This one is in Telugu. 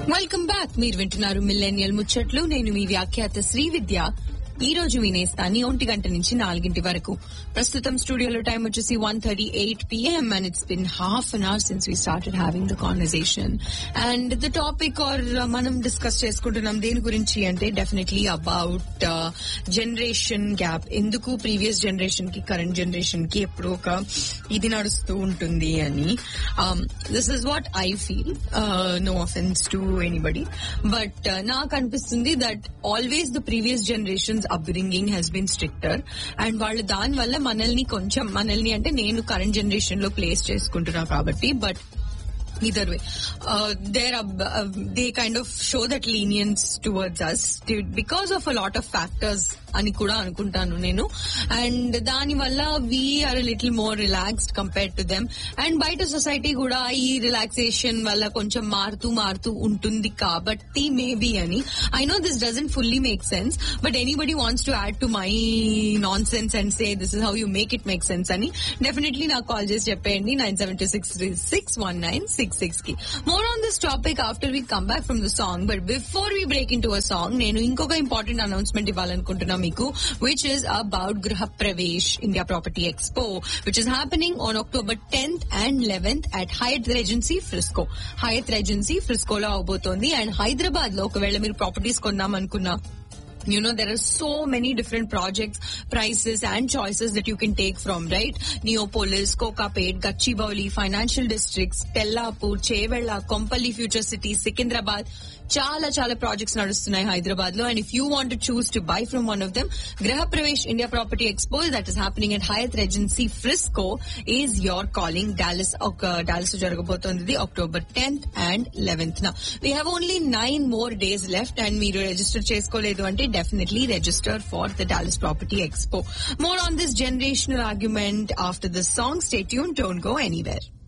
వెల్కమ్ బ్యాక్ మీరు వింటున్నారు మిల్లెనియల్ ముచ్చట్లు నేను మీ వ్యాఖ్యాత శ్రీ విద్య ఈ రోజు వినేస్తాను ఒంటి గంట నుంచి నాలుగింటి వరకు ప్రస్తుతం స్టూడియోలో టైం వచ్చేసి one thirty eight PM and it's been half an hour since we started having the conversation and the topic are మనం డిస్కస్ చేసుకుంటున్నాం దేని గురించి అంటే డెఫినెట్లీ అబౌట్ జనరేషన్ గ్యాప్ ఎందుకు ప్రీవియస్ జనరేషన్ కి కరెంట్ జనరేషన్ కి ఎప్పుడు ఒక ఇది నడుస్తూ ఉంటుంది అని this is what I feel no offence to anybody but నాకు అనిపిస్తుంది that always the previous generations upbringing has been stricter and వాళ్ళు దాని వల్ల మనల్ని కొంచెం మనల్ని అంటే నేను కరెంట్ జనరేషన్ లో ప్లేస్ చేసుకుంటున్నా కాబట్టి but either way uh, they're uh, they kind of show that lenience towards us because of a lot of factors అని కూడా అనుకుంటాను నేను అండ్ దాని వల్ల we are little more relaxed compare to them and బయట సొసైటీ కూడా ఈ రిలాక్సేషన్ వల్ల కొంచెం మారుతూ మారుతూ ఉంటుంది కాబట్టి మేబీ అని I know this doesn't fully make sense but anybody wants to add to my nonsense and say this is how you make it make sense అని డెఫినెట్లీ నాకు కాల్ చేసి చెప్పేయండి nine seven two six six one nine six six కి more on this topic after we come back from the song but before we break into a song నేను ఇంకొక ఇంపార్టెంట్ అనౌన్స్మెంట్ ఇవ్వాలనుకుంటున్నా మీకు which is about Griha Pravesh India property expo which is happening on October tenth and eleventh at Hyatt Regency Frisco Hyatt Regency ఫ్రిస్కోలో అవబోతోంది అండ్ హైదరాబాద్ లో ఒకవేళ మీరు ప్రాపర్టీస్ కొందాం అనుకున్నా you know there are so many different projects prices and choices that you can take from right neopolis kokapet gachibowli financial districts tellapur chevella kompally future city secunderabad చాలా చాలా ప్రాజెక్ట్స్ నడుస్తున్నాయి హైదరాబాద్ లో and if you want choose to buy from one of them Griha Pravesh India property expo that is happening at Hyatt Regency Frisco is your calling Dallas ఒక డాలస్ లో జరగబోతోంది అక్టోబర్ టెన్త్ అండ్ లెవెన్త్ న we have only nine more days left and మీరు రిజిస్టర్ చేసుకోలేదు అంటే definitely register for the Dallas property expo more on this generational argument after this song stay tuned don't go anywhere